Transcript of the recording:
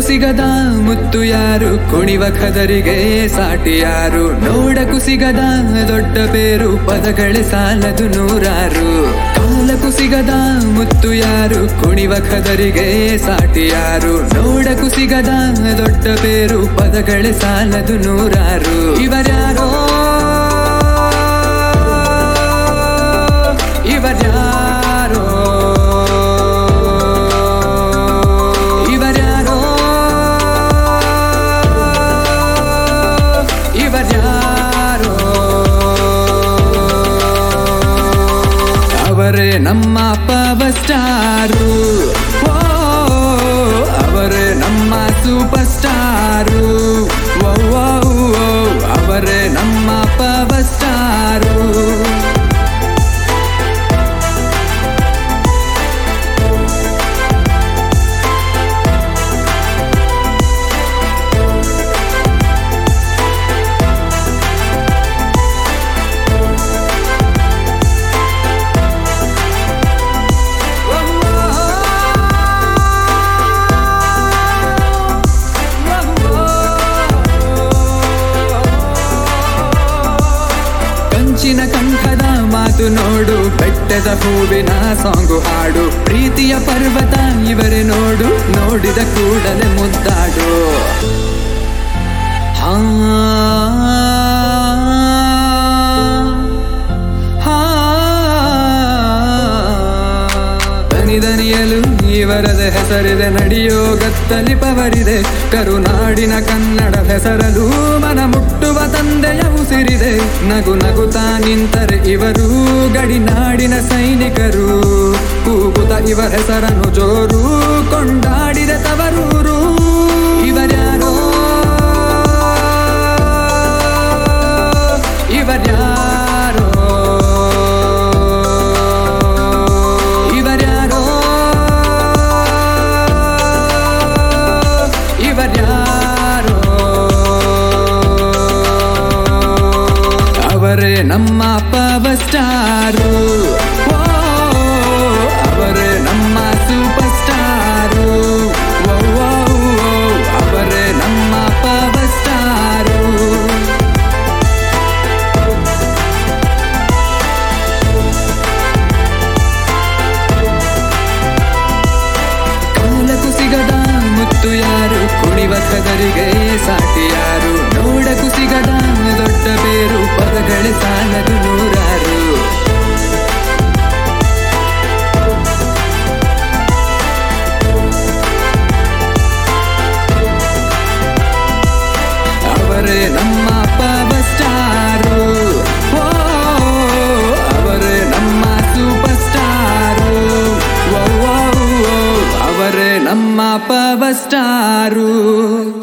ಸಿಗದ ಮುತ್ತು ಯಾರು ಕುಣಿವ ಖದರಿಗೆ ಸಾಟಿ ಯಾರು ನೋಡಕು ಸಿಗದ ದೊಡ್ಡ ಬೇರು ಪದಗಳೇ ಸಾಲದು ನೂರಾರು ಕಾಲಕು ಸಿಗದ ಮುತ್ತು ಯಾರು ಕುಣಿವ ಖದರಿಗೆ ಸಾಟಿ ಯಾರು ನೋಡಕು ಸಿಗದ ದೊಡ್ಡ ಬೇರು ಪದಗಳೇ ಸಾಲದು ನೂರಾರು ಇವರ್ಯಾರೋ ಇವರ್ಯಾರೋ ಇವರ್ಯಾರೋ ಇವರ್ಯಾರೋ ಅವರೇ ನಮ್ಮ ಪವರ್ ಸ್ಟಾರು ಓ ಅವರೇ ನಮ್ಮ ಸೂಪರ್ ಸ್ಟಾರು ಓ ಓ, ಓ, ಅವರೇ ನಮ್ಮ ಪವರ್ ಸ್ಟಾರು ಕಂಚಿನ ಕಂಠದ ಮಾತು ನೋಡು ಬೆಟ್ಟದ ಹೂವಿನ ಸಾಂಗು ಹಾಡು ಪ್ರೀತಿಯ ಪರ್ವತ ಇವರೇ ನೋಡು ನೋಡಿದ ಕೂಡಲೇ ಮುದ್ದಾಡು ಹಾ ಹಾ. ದನಿ ದನಿಯಲು ಇವರದ ಹೆಸರಿದೆ ನಡೆಯೋ ಗತ್ತಲಿ ಪವರಿದೆ ಕರುನಾಡಿನ ಕನ್ನಡ ಹೆಸರಲು ಮನ ಮುಟ್ಟುವ ತಂದೆಯ ಉಸಿರಿದೆ ನಗು ನಗುತ್ತಾ ನಿಂತರೆ ಇವರು ಗಡಿನಾಡಿನ ಸೈನಿಕರು ಕೂಗುತ್ತ ಇವರ ಹೆಸರನ್ನು ಜೋರು ಕೊಂಡಾಡಿದ ತವರೂರು ಇವರ್ಯಾರೋ ಇವರ್ಯಾರೋ ಇವರ್ಯಾರೋ ಇವರ್ಯಾರೋ ಅವರೇ ನಮ್ಮ ಪವರ್ ಸ್ಟಾರು ಓ, ಅವರೇ ನಮ್ಮ ಸೂಪರ್ ಸ್ಟಾರು ಓ, ಓ, ಓ, ಅವರೇ ನಮ್ಮ ಪವರ್ ಸ್ಟಾರು ಕಾಲಕು ಸಿಗದ ಮುತ್ತು ಯಾರು ಕುಣಿವ ಕದರಿಗೆ ಸಾಟಿ ಯಾರು ನೋಡಕು ಸಿಗದ ದೊಡ್ಡ ಬೇರು ಪದಗಳೇ ಸಾಲದು ನೂರಾರು ಅವರೇ ನಮ್ಮ ಪವರ್ ಸ್ಟಾರು ಓ ಅವರೇ ನಮ್ಮ ಸೂಪರ್ ಸ್ಟಾರು ಓ, ಓ, ಓ, ಅವರೇ ನಮ್ಮ ಪವರ್ ಸ್ಟಾರು